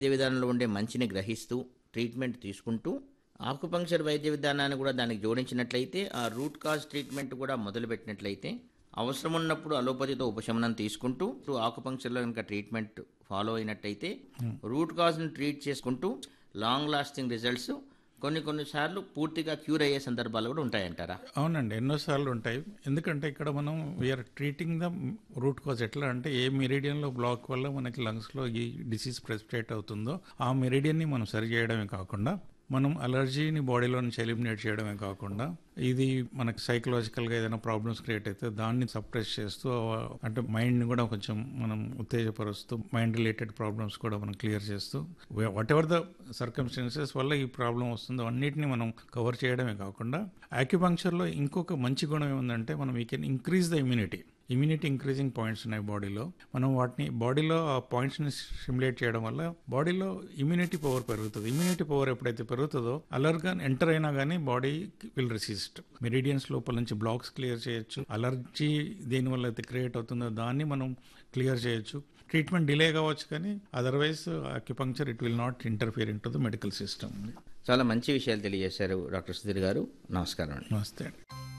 వైద్య విధానంలో ఉండే మంచిని గ్రహిస్తూ ట్రీట్మెంట్ తీసుకుంటూ ఆకుపంక్చర్ వైద్య విధానాన్ని కూడా దానికి జోడించినట్లయితే ఆ రూట్ కాజ్ ట్రీట్మెంట్ కూడా మొదలుపెట్టినట్లయితే అవసరం ఉన్నప్పుడు అలోపతితో ఉపశమనం తీసుకుంటూ ఆకుపంక్చర్లో కనుక ట్రీట్మెంట్ ఫాలో అయినట్టయితే రూట్ కాజ్ని ట్రీట్ చేసుకుంటూ లాంగ్ లాస్టింగ్ రిజల్ట్స్ కొన్ని కొన్నిసార్లు పూర్తిగా క్యూర్ అయ్యే సందర్భాలు కూడా ఉంటాయంటారా అవునండి ఎన్నోసార్లు ఉంటాయి ఎందుకంటే ఇక్కడ మనం we are treating the root cause ఎట్లా అంటే ఏ మెరిడియన్లో బ్లాక్ వల్ల మనకి లంగ్స్లో ఈ డిసీజ్ ప్రెసిపిటేట్ అవుతుందో ఆ మెరిడియన్ని మనం సరి చేయడమే కాకుండా మనం అలర్జీని బాడీలో నుంచి ఎలిమినేట్ చేయడమే కాకుండా ఇది మనకి సైకలాజికల్గా ఏదైనా ప్రాబ్లమ్స్ క్రియేట్ అయితే దాన్ని సప్రెస్ చేస్తూ అంటే మైండ్ని కూడా కొంచెం మనం ఉత్తేజపరుస్తూ మైండ్ రిలేటెడ్ ప్రాబ్లమ్స్ కూడా మనం క్లియర్ చేస్తూ వాట్ ఎవర్ ద సర్కమ్స్టెన్సెస్ వల్ల ఈ ప్రాబ్లం వస్తుందో అన్నిటిని మనం కవర్ చేయడమే కాకుండా యాక్యుపంక్చర్లో ఇంకొక మంచి గుణం ఏముందంటే మనం we can increase the immunity immunity increasing points ఉన్నాయి బాడీలో మనం వాటిని బాడీలో ఆ పాయింట్స్ని స్టిమ్యులేట్ చేయడం వల్ల బాడీలో ఇమ్యూనిటీ పవర్ పెరుగుతుంది ఇమ్యూనిటీ పవర్ ఎప్పుడైతే పెరుగుతుందో అలర్గన్ ఎంటర్ అయినా కానీ బాడీ విల్ రెసిస్ట్ మెరిడియన్స్ లోపల నుంచి బ్లాక్స్ క్లియర్ చేయొచ్చు అలర్జీ దేనివల్ల అయితే క్రియేట్ అవుతుందో దాన్ని మనం క్లియర్ చేయొచ్చు ట్రీట్మెంట్ డిలే కావచ్చు కానీ otherwise acupuncture it will not interfere into the medical system చాలా మంచి విషయాలు తెలియజేశారు డాక్టర్ సుధీర్ గారు నమస్కారం అండి నమస్తే అండి